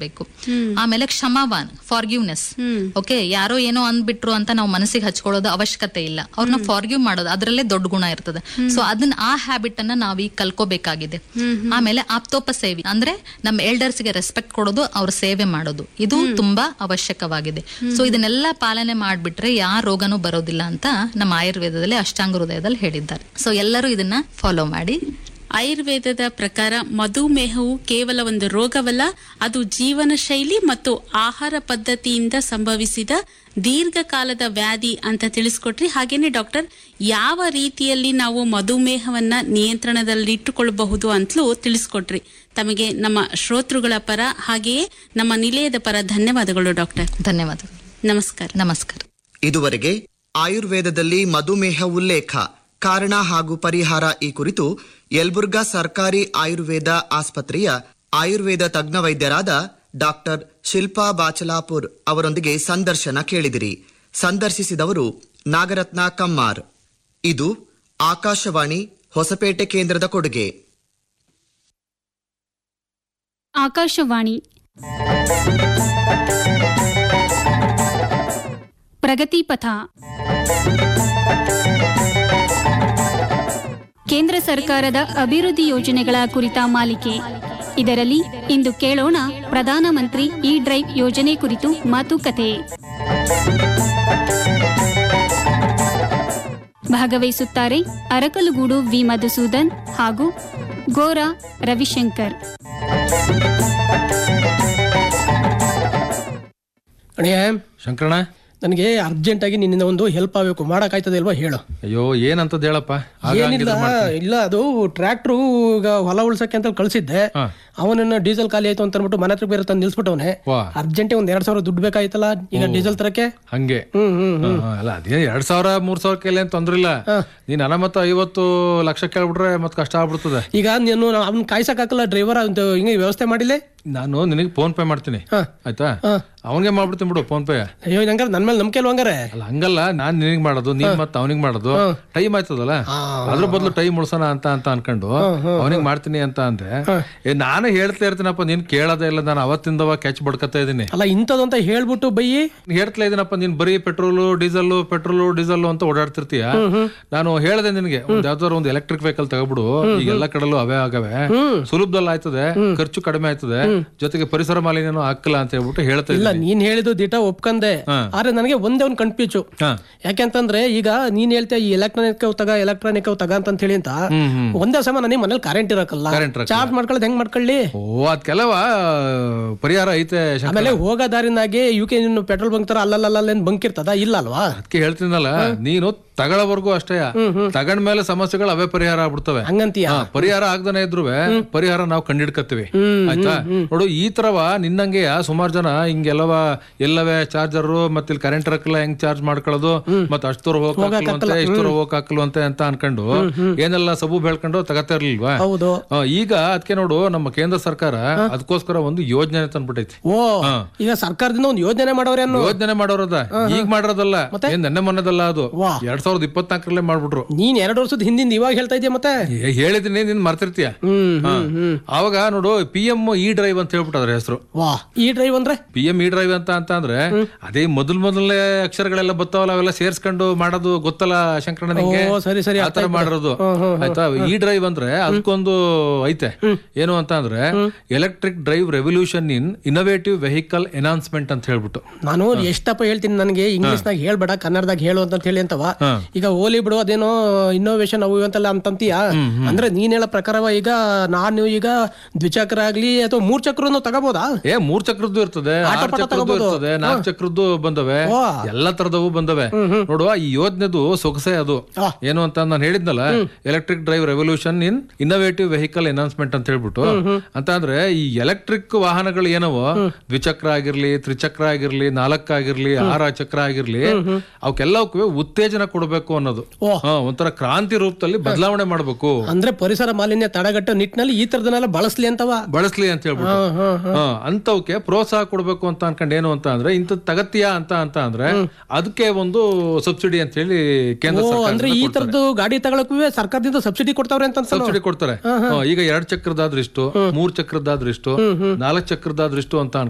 ಬೇಕು ಆಮೇಲೆ ಕ್ಷಮಾವಾನ್ forgiveness okay ಯಾರೋ ಏನೋ ಅಂದ್ಬಿಟ್ರು ಅಂತ ನಾವು ಮನಸ್ಸಿಗೆ ಹಚ್ಕೊಳ್ಳೋದು ಅವಶ್ಯಕತೆ ಇಲ್ಲ ಅವ್ರನ್ನ ಫಾರ್ಗಿವ್ ಮಾಡೋದು ಅದರಲ್ಲೇ ದೊಡ್ಡ ಗುಣ ಇರ್ತದೆ ಸೊ ಅದನ್ನ ಆ ಹ್ಯಾಬಿಟ್ ಅನ್ನ ನಾವೀಗ ಕಲ್ಕೋಬೇಕಾಗಿದೆ ಆಮೇಲೆ ಆಪ್ತೋಪ ಸೇವೆ ಅಂದ್ರೆ ನಮ್ಮ ಎಲ್ಡರ್ಸ್ ಗೆ ರೆಸ್ಪೆಕ್ಟ್ ಕೊಡೋದು ಅವ್ರ ಸೇವೆ ಮಾಡೋದು ಇದು ತುಂಬಾ ಅವಶ್ಯಕವಾಗಿದೆ ಸೊ ಇದನ್ನೆಲ್ಲ ಪಾಲನೆ ಮಾಡ್ಬಿಟ್ರೆ ಯಾವ ರೋಗನೂ ಬರೋದಿಲ್ಲ ಅಂತ ನಮ್ಮ ಆಯುರ್ವೇದದಲ್ಲಿ ಅಷ್ಟಾಂಗ ಹೃದಯದಲ್ಲಿ ಹೇಳಿದ್ದಾರೆ ಸೊ ಎಲ್ಲರೂ ಇದನ್ನ ಫಾಲೋ ಮಾಡಿ ಆಯುರ್ವೇದದ ಪ್ರಕಾರ ಮಧುಮೇಹವು ಕೇವಲ ಒಂದು ರೋಗವಲ್ಲ ಅದು ಜೀವನ ಶೈಲಿ ಮತ್ತು ಆಹಾರ ಪದ್ಧತಿಯಿಂದ ಸಂಭವಿಸಿದ ದೀರ್ಘಕಾಲದ ವ್ಯಾಧಿ ಅಂತ ತಿಳಿಸ್ಕೊಟ್ರಿ ಹಾಗೇನೆ ಡಾಕ್ಟರ್ ಯಾವ ರೀತಿಯಲ್ಲಿ ನಾವು ಮಧುಮೇಹವನ್ನ ನಿಯಂತ್ರಣದಲ್ಲಿಟ್ಟುಕೊಳ್ಳಬಹುದು ಅಂತಲೂ ತಿಳಿಸ್ಕೊಟ್ರಿ ತಮಗೆ ನಮ್ಮ ಶ್ರೋತೃಗಳ ಪರ ಹಾಗೆಯೇ ನಮ್ಮ ನಿಲಯದ ಪರ ಧನ್ಯವಾದಗಳು ಡಾಕ್ಟರ್ ಧನ್ಯವಾದಗಳು ನಮಸ್ಕಾರ ನಮಸ್ಕಾರ ಇದುವರೆಗೆ ಆಯುರ್ವೇದದಲ್ಲಿ ಮಧುಮೇಹ ಉಲ್ಲೇಖ ಕಾರಣ ಹಾಗೂ ಪರಿಹಾರ ಈ ಕುರಿತು ಯಲಬುರ್ಗಾ ಸರ್ಕಾರಿ ಆಯುರ್ವೇದ ಆಸ್ಪತ್ರೆಯ ಆಯುರ್ವೇದ ತಜ್ಞ ವೈದ್ಯರಾದ ಡಾಕ್ಟರ್ ಶಿಲ್ಪಾ ಬಾಚಲಾಪುರ್ ಅವರೊಂದಿಗೆ ಸಂದರ್ಶನ ಕೇಳಿದಿರಿ ಸಂದರ್ಶಿಸಿದವರು ನಾಗರತ್ನ ಕಮ್ಮಾರ್ ಇದು ಆಕಾಶವಾಣಿ ಹೊಸಪೇಟೆ ಕೇಂದ್ರದ ಕೊಡುಗೆ ಆಕಾಶವಾಣಿ ಪ್ರಗತಿ ಪಥ ಕೇಂದ್ರ ಸರ್ಕಾರದ ಅಭಿವೃದ್ಧಿ ಯೋಜನೆಗಳ ಕುರಿತ ಮಾಲಿಕೆ ಇದರಲ್ಲಿ ಇಂದು ಕೇಳೋಣ ಪ್ರಧಾನಮಂತ್ರಿ ಇ ಡ್ರೈವ್ ಯೋಜನೆ ಕುರಿತು ಮಾತುಕತೆ ಭಾಗವಹಿಸುತ್ತಾರೆ ಅರಕಲಗೂಡು ವಿ ಮಧುಸೂದನ್ ಹಾಗೂ ಗೋರಾ ರವಿಶಂಕರ್ ಅಣ್ಣಯ್ಯ ಶಂಕರಣ ನನಗೆ ಅರ್ಜೆಂಟಾಗಿ ನಿನ್ನಿಂದ ಒಂದು ಹೆಲ್ಪ್ ಆಗಬೇಕು ಮಾಡೋಕ್ಕಾಯ್ತದೆ ಇಲ್ವಾ ಹೇಳು ಅಯ್ಯೋ ಏನಂತದ್ ಹೇಳಪ್ಪ ಆಗ ಏನಿಲ್ಲ ಹಂಗಿದ್ರೆ ಮಾಡ್ತೀನಿ. ಇಲ್ಲ ಅದು ಟ್ರ್ಯಾಕ್ಟ್ರು ಈಗ ಹೊಲ ಉಳ್ಸಕ್ಕೆ ಅಂತ ಕಳ್ಸಿದ್ದೆ ಹಾ. ಅವನನ್ನ ಡೀಸೆಲ್ ಖಾಲಿ ಆಯ್ತು ಅಂತ ಅಂದ್ಬಿಟ್ಟು ಮನೆ ಹತ್ರ ಬೇರೆ ತಂದು ನಿಲ್ಸ್ಬಿಟ್ಟವನೆ ವಾ ಅರ್ಜೆಂಟ್ ಒಂದ್ ಎರಡ್ ಸಾವಿರ ದುಡ್ಡು ಬೇಕಾಯ್ತಲ್ಲ ಈಗ ಡೀಸೆಲ್ ತರಕ್ಕೆ ಹಂಗೆ ಹ್ಮ್ ಹ್ಮ್ ಹಾ, ಹಾ, ಅಲ್ಲ ಅದೇ ಎರಡ್ ಸಾವಿರ ಮೂರ್ ಸಾವಿರ ಕೈಲಿ ಏನ್ ತೊಂದ್ರೆ ಇಲ್ಲ ನೀನ್ ಅನಮತ್ತ ಐವತ್ತು ಲಕ್ಷ ಕೇಳ್ಬಿಟ್ರೆ ಮತ್ ಕಷ್ಟ ಆಗ್ಬಿಡ್ತದೆ ಈಗ ನೀನು ಅವ್ನ ಕಾಯ್ಸಕ್ ಹಾಕಲ್ಲ ಡ್ರೈವರ್ ಅಂತ ಹಿಂಗೆ ವ್ಯವಸ್ಥೆ ಮಾಡಿಲ್ಲ ನಾನು ನಿನಗೆ ಫೋನ್ ಪೇ ಮಾಡ್ತೀನಿ ಆಯ್ತಾ ಅವನಿಗೆ ಮಾಡ್ಬಿಡ್ತೀನಿ ಬಿಡು ಫೋನ್ ಪೇ ಅಯ್ಯೋ ಹಂಗಾರೆ ನನ್ ಮೇಲೆ ನಂಬಿಕೆ ಅಲ್ವಾ ಹಂಗಾರೆ ಅಲ್ಲ ಹಂಗಲ್ಲ ನಾನ್ ನಿನಗ್ ಮಾಡೋದು ನೀನ್ ಮತ್ತೆ ಅವನಿಗೆ ಮಾಡೋದು ಟೈಮ್ ಆಯ್ತದಲ್ಲ ಅದ್ರ ಬದಲು ಟೈಮ್ ಉಳ್ಸೋಣ ಅಂತ ಅಂತ ಅನ್ಕೊಂಡು ಅವನಿಗೆ ಮಾಡ್ತೀನಿ ಅಂತ ಅಂದ್ರೆ ಏ ನಾನು ಹೇಳ್ತಾ ಇರ್ತೀನಪ್ಪ ನೀನ್ ಕೇಳೋದೇ ಇಲ್ಲ ನಾನು ಅವತ್ತಿಂದವ ಕ್ಯಾಚ್ ಬಡ್ಕತಾ ಇದೀನಿ ಅಲ್ಲ ಇಂಥದ್ದು ಅಂತ ಹೇಳ್ಬಿಟ್ಟು ಬೈಯಿ ಹೇಳ್ತಾ ಇದೀನಪ್ಪ ನೀನ್ ಬರೀ ಪೆಟ್ರೋಲು ಡೀಸೆಲ್ ಪೆಟ್ರೋಲು ಡೀಸೆಲ್ ಅಂತ ಓಡಾಡ್ತಿರ್ತೀಯ ನಾನು ಹೇಳ್ದೆ ನಿನಗೆ ಒಂದ್ ಯಾವ್ದಾದ್ರು ಒಂದು ಎಲೆಕ್ಟ್ರಿಕ್ ವೆಹಿಕಲ್ ತಗೊಬಿಡು ಈಗ ಎಲ್ಲ ಕಡೆಲ್ಲೂ ಅವೇ ಆಗವೆ ಸುಲಭದಲ್ಲಿ ಆಯ್ತದೆ ಖರ್ಚು ಕಡಿಮೆ ಆಯ್ತದೆ ಜೊತೆಗೆ ಪರಿಸರ ಮಾಲಿನ್ಯನೂ ಹಾಕಲ್ಲ ಅಂತ ಹೇಳ್ಬಿಟ್ಟು ಹೇಳ್ತಾ ಇಲ್ಲ ಇದ್ದೀನಿ ನೀನ್ ಹೇಳಿದ್ದು ದಿಟ ಒಪ್ಕಂದೆ ಆದ್ರೆ ನನಗೆ ಒಂದೇ ಒಂದು ಕನ್ಫ್ಯೂಸು ಹಾ. ಯಾಕೆಂತಂದ್ರೆ ಈಗ ನೀನ್ ಹೇಳ್ತೀಯ ಈ ಎಲೆಕ್ಟ್ರಾನಿಕ್ ತಗ ಎಲೆಕ್ಟ್ರಾನಿಕ್ ತಗ ಅಂತ ಹೇಳಿ ಅಂತ ಒಂದೇ ಸಮ ನನಗೆ ಮನೇಲಿ ಕರೆಂಟ್ ಇರಕಲ್ಲ Current ಇರಕ್ಕಲ್ಲ. ಚಾರ್ಜ್ ಮಾಡ್ಕೊಳ್ಳೋದು ಹೆಂಗ್ ಮಾಡ್ಕೊಳ್ಳಿ ಓ ಅದ್ ಕೆಲವ ಪರಿಹಾರ ಐತೆ ಶಂಕರ. ಆಮೇಲೆ ಹೋಗೋ ದಾರಿನಾಗೆ ಯು ಕೆ ನೀನು ಪೆಟ್ರೋಲ್ ಬಂಕ್ ತರ ಅಲ್ಲಲ್ಲ ಬಂಕ್ ಇರ್ತದ ಇಲ್ಲ ಅಲ್ವಾ ಅದಕ್ಕೆ ಹೇಳ್ತೀನಲ್ಲ ನೀನು ತಗೊಳ್ಳೋವರೆಗೂ ಅಷ್ಟೇ ತಗೊಂಡ್ಮೇಲೆ ಸಮಸ್ಯೆಗಳು ಅವೇ ಪರಿಹಾರ ಆಗ್ಬಿಡ್ತವೆ ಹಂಗಂತೀಯ ಹಾ, ಪರಿಹಾರ ಆಗ್ದಾನೆ ಇದ್ರು ಪರಿಹಾರ ನಾವು ಕಂಡಿಡ್ಕತ್ತೀವಿ ಆಯ್ತಾ ನೋಡು ಈ ತರವ ನಿನ್ನಂಗೆ ಸುಮಾರು ಜನ ಹಿಂಗೆಲ್ಲವ ಎಲ್ಲವೇ ಚಾರ್ಜರ್ ಮತ್ತೆ ಇಲ್ಲಿ ಕರೆಂಟ್ ಹಾಕಲ್ಲ ಹೆಂಗ್ ಚಾರ್ಜ್ ಮಾಡ್ಕೊಳ್ಳೋದು ಮತ್ತೆ ಅಷ್ಟು ದೂರ ಹೋಗಕ್ಕೆ ಇಷ್ಟು ದೂರ ಹೋಗಕ್ಕಾಕಲ್ವಂತೆ ಅಂತ ಅನ್ಕೊಂಡು ಏನೆಲ್ಲ ಸಬು ಬೆಳ್ಕೊಂಡು ತಗತಾ ಇರ್ಲಿಲ್ವಾ ಹೌದು ಆ, ಈಗ ಅದಕ್ಕೆ ನೋಡು ನಮ್ಮ ಕೇಂದ್ರ ಸರ್ಕಾರ ಅದಕ್ಕೋಸ್ಕರ ಒಂದು ಯೋಜನೆ ತಂದ್ಬಿಟ್ಟೈತಿ ಓ ಈಗ ಸರ್ಕಾರದಿಂದ ಒಂದು ಯೋಜನೆ ಮಾಡೋರೆ ಅನ್ನೋ ಯೋಜನೆ ಮಾಡೋರದ ಈಗ ಮಾಡಿರೋದಲ್ಲ ಏನ್ ನೆನ್ನೆ ಮೊನ್ನೆದಲ್ಲ ಅದು ವಾ. ಎರಡ್ ಸಾವಿರದ ಇಪ್ಪತ್ನಾಲ್ಕರಲ್ಲೇ ಮಾಡ್ಬಿಟ್ರು ನೀನ್ ಎರಡು ವರ್ಷದ ಹಿಂದಿಂದ ಇವಾಗ ಹೇಳ್ತಾ ಇದೀಯ ಮತ್ತೆ ಏ, ಹೇಳಿದೀನಿ ನೀನ್ ಮರ್ತಿರ್ತೀಯ ಹಾ. ಅವಾಗ ನೋಡು ಪಿ ಎಂ ಇ ಡ್ರೈವ್ ಅಂತ ಹೇಳ್ಬಿಟ್ಟು ಅದ್ರ ಹೆಸರು ವಾ ಈ ಡ್ರೈವ್ ಅಂದ್ರೆ ಪಿ ಎಂ ಇ ಡ್ರೈವ್ ಅಂತ ಅಂತ ಅಂದ್ರೆ ಅದೇ ಮೊದಲ್ ಮೊದಲನೇ ಅಕ್ಷರಗಳೆಲ್ಲ ಬರ್ತಾವಲ್ಲ ಅವೆಲ್ಲ ಸೇರ್ಸ್ಕೊಂಡು ಮಾಡೋದು ಗೊತ್ತಲ್ಲ ಶಂಕರಣ್ಣ ನಿಂಗೆ ಓ, ಸರಿ, ಸರಿ, ಆ ತರ ಮಾಡಿರೋದು ಆಯ್ತಾ ಇ ಡ್ರೈವ್ ಅಂದ್ರೆ ಅದಕ್ಕೊಂದು ಐತೆ ಏನು ಅಂತ ಅಂದ್ರೆ electric drive revolution in innovative vehicle announcement ಅಂತ ಹೇಳ್ಬಿಟ್ಟು ನಾನು ಎಷ್ಟಪ್ಪ ಹೇಳ್ತೀನಿ ನನಗೆ ಇಂಗ್ಲಿಷ್ ನಾಗ ಹೇಳ್ಬೇಡ ಕನ್ನಡದಾಗ ಹೇಳು ಅಂತ ಹೇಳಿ ಅಂತವ ಈಗ ಓಲಿ ಬಿಡು ಅದೇನೋ ಇನ್ನೋವೇಷನ್ ಅವು ಇವು ಅಂತೆಲ್ಲ ಅಂತಂತೀಯ ಅಂದ್ರೆ ನೀನ್ ಹೇಳೋ ಪ್ರಕಾರವ ಈಗ ನಾನು ಈಗ ದ್ವಿಚಕ್ರ ಆಗ್ಲಿ ಅಥವಾ ಮೂರ್ ಚಕ್ರನು ತಗೋಬೋದಾ ಏ ಮೂರ್ ಚಕ್ರದ್ದು ಇರ್ತದೆ ಆರ್ ಆಟೋಪಾಟ ಚಕ್ರದ್ದು ತಗೋಬೋದು. ಇರ್ತದೆ ನಾಲ್ಕು ಚಕ್ರದ್ದು ಬಂದವೆ ವಾ. ಎಲ್ಲಾ ತರದವು ಬಂದವೆ ನೋಡುವ ಈ ಯೋಜನೆದು ಸೊಗಸೆ ಅದು ಆ. ಏನು ಅಂತ ನಾನು ಹೇಳಿದ್ನಲ್ಲ electric drive revolution in innovative vehicle announcement ಅಂತ ಹೇಳ್ಬಿಟ್ಟು ಅಂತ ಅಂದ್ರೆ ಈ ಎಲೆಕ್ಟ್ರಿಕ್ ವಾಹನಗಳು ಏನವೋ ದ್ವಿಚಕ್ರ ಆಗಿರ್ಲಿ ತ್ರಿಚಕ್ರ ಆಗಿರ್ಲಿ ನಾಲ್ಕಾಗಿರ್ಲಿ ಆರ ಚಕ್ರ ಆಗಿರ್ಲಿ ಅವಕ್ಕೆಲ್ಲವಕ್ಕೂ ಉತ್ತೇಜನ ಕೊಡಬೇಕು ಅನ್ನೋದು ಓ. ಹಾ, ಒಂಥರ ಕ್ರಾಂತಿ ರೂಪದಲ್ಲಿ ಬದಲಾವಣೆ ಮಾಡಬೇಕು ಅಂದ್ರೆ ಪರಿಸರ ಮಾಲಿನ್ಯ ತಡೆಗಟ್ಟೋ ನಿಟ್ಟಿನಲ್ಲಿ ಈ ತರದನ್ನೆಲ್ಲ ಬಳಸ್ಲಿ ಅಂತವ ಬಳಸ್ಲಿ ಅಂತ ಹೇಳ್ಬಿಟ್ಟು ಹಾ, ಅಂತವಕ್ಕೆ ಪ್ರೋತ್ಸಾಹ ಕೊಡ್ಬೇಕು ಅಂತ ಅನ್ಕೊಂಡು ಏನು ಅಂತ ಅಂದ್ರೆ ಇಂಥದ್ ತಗತ್ತೀಯಾ ಅಂತ ಅಂತ ಅಂದ್ರೆ ಅದಕ್ಕೆ ಒಂದು ಸಬ್ಸಿಡಿ ಅಂತ ಹೇಳಿ ಕೇಂದ್ರ ಓ ಸರ್ಕಾರ ಅಂದ್ರೆ ಈ ತರದ್ದು ಗಾಡಿ ತಗೊಳಕ್ಕೂ ಸರ್ಕಾರದಿಂದ ಸಬ್ಸಿಡಿ ಕೊಡ್ತಾವ್ರೆ ಅಂತ ಅನ್ಸಲ್ಲ? ಸಬ್ಸಿಡಿ ಕೊಡ್ತಾರೆ ಹಾ, ಈಗ ಎರಡ್ ಚಕ್ರದಾದ್ರಿಷ್ಟು ಮೂರ್ ಚಕ್ರದಾದ್ರಿಷ್ಟು ನಾಲ್ಕ್ ಚಕ್ರದಾದ್ರಿಷ್ಟು ಅಂತ